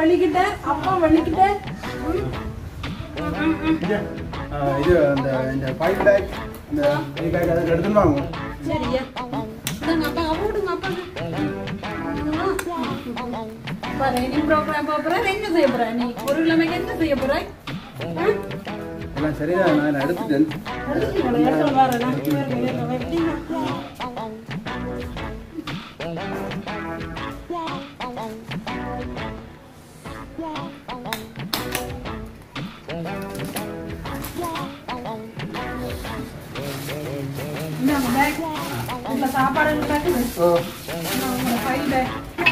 வலிக்கிட்ட அப்பா வலிக்கிட்ட இது, ஆ, இது அந்த இந்த ஃபைவ் பேக் இந்த ஃபைவ் பேக் அதை எடுத்துன்னு வாங்க சரியா இந்தாங்க அப்பா விடுங்க அப்பா பாரு நீ ப்ரோக்ராம் போற என்ன செய்ய போற நீ ஒரு கிழமைக்கு என்ன செய்ய போற எல்லாம் சரியா நான் எடுத்துட்டேன் எடுத்து வரேன் இந்தாங்க பேக் உள்ள சாப்பாடு இருக்குது ஓ உங்களோட ஃபைல் பேக்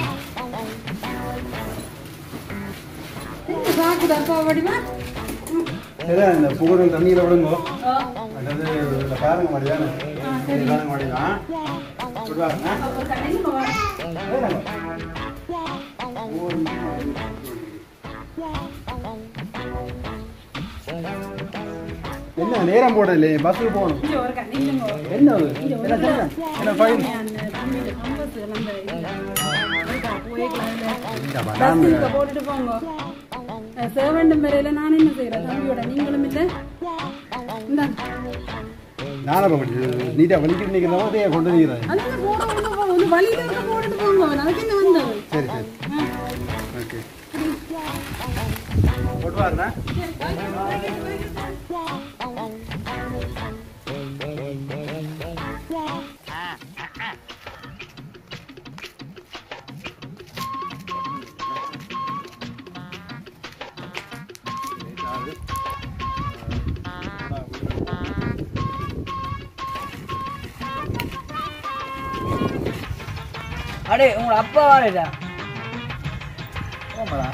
என்ன சாக்குது அப்பா வடிவா சரியா இந்த புகழும் தண்ணியில் விடுங்க ஓ அல்லது இந்த பாருங்க மாடி தானே இது பாருங்க மாடி தான் விடுவாங்க ஒரு கடையில் வா என்ன நேரம் போடல பஸ்ஸுக்கு போகணும் இங்க ஒரு கடையில் என்ன அது? என்ன சரியா என்ன ஃபைன் போட்டுட்டு போங்க சேவண்டும் வரையில நான் என்ன செய்யறேன் தம்பியோட நீங்களும் இல்ல இந்த நாளை போட்டு நீட்டாக வலிக்கிட்டு நிற்கிறதோ அதையே கொண்டு நிற்கிறேன் அந்த போட ஒண்ணு போ ஒண்ணு வழியில இருக்க போட்டுட்டு போங்க அதுக்கு என்ன வந்தது சரி சரி ஓகே போட்டு வாருண்ணா அடே உங்களோட அப்பா வாடா ஆமாடா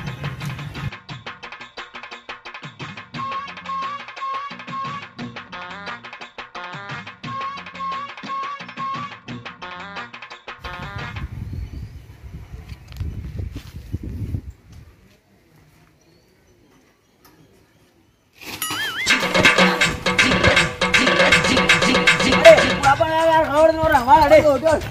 அடே உங்க அப்பா யார் கவர்ந்து வர்றான் வா அடே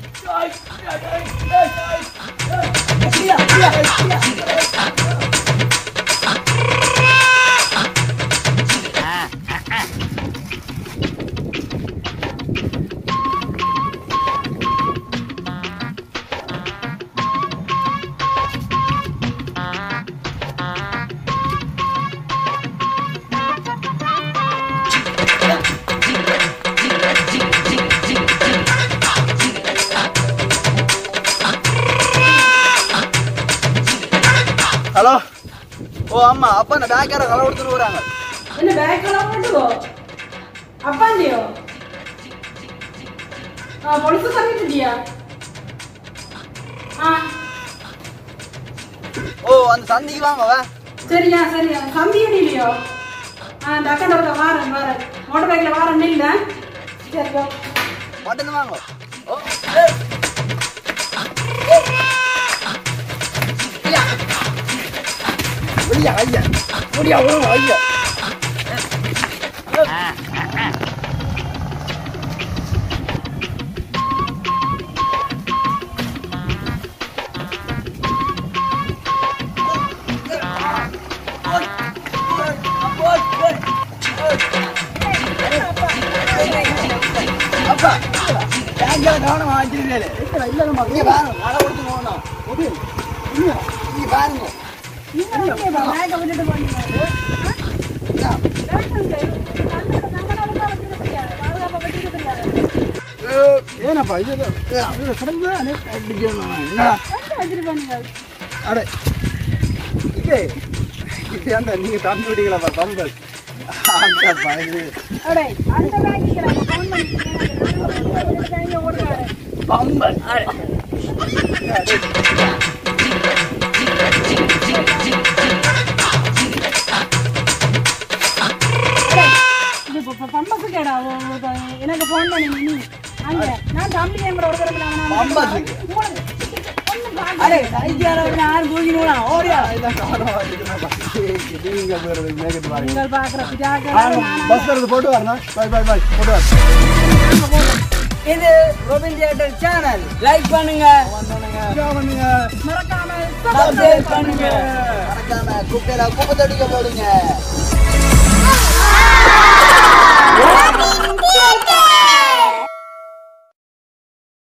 ஹலோ ஓ அம்மா அப்பா இந்த பேக்கார களை கொடுத்துட்டு போறாங்க என்ன பேக் எல்லாம் போட்டுக்கோ அப்பாண்டியோ ஆ பொலிசு பண்ணிட்டியா ஆ ஓ அந்த சந்திக்கு வாங்க வா சரியா சரியா கம்பி இல்லையோ ஆ இந்த அக்கா ஒருக்க வாரேன் வாரேன் மோட்டர் பைக்கில் வாரேன் இல்லை சரி போ. மட்டன் வாங்க ஓ ஐயா ஐயா முடியா விடுங்க ஐயா அப்பா பேங்க்ல கவனம் வாங்கிருக்கேன் இல்ல நம்ம இங்க பாருங்க களை கொடுத்து போகணும் இங்க பாருங்க நீங்க வந்து பேக்கை விட்டுட்டு போனீங்க ஏனப்பா இது கடந்து என்னடா அடே இது இது அந்த நீங்க தம்பி விட்டீங்களா பம்பல் அந்த பயந்து பம்பல் அடே. எனக்கு போன் பண்ணி நீ அங்க நான் தம்பி என் ஒரு தடவை நான் பம்பத்துக்கு. உங்களுக்கு ஒண்ணும் பார்க்க அடே சைக்கியால யாரும் தூக்கினு ஓடியா நீங்க போறது மேகத்து பாருங்க நீங்கள் பார்க்குற பிஜாக்கள் பஸ் வரது போட்டு வரணும் பாய் பாய் பாய் போட்டு வர இது ரோபின் தியேட்டர் சேனல் லைக் பண்ணுங்க பண்ணுங்க மறக்காமல் சப்ஸ்கிரைப் பண்ணுங்க மறக்காம மறக்காம குப்பையில குப்பை தொடிக்க போடுங்க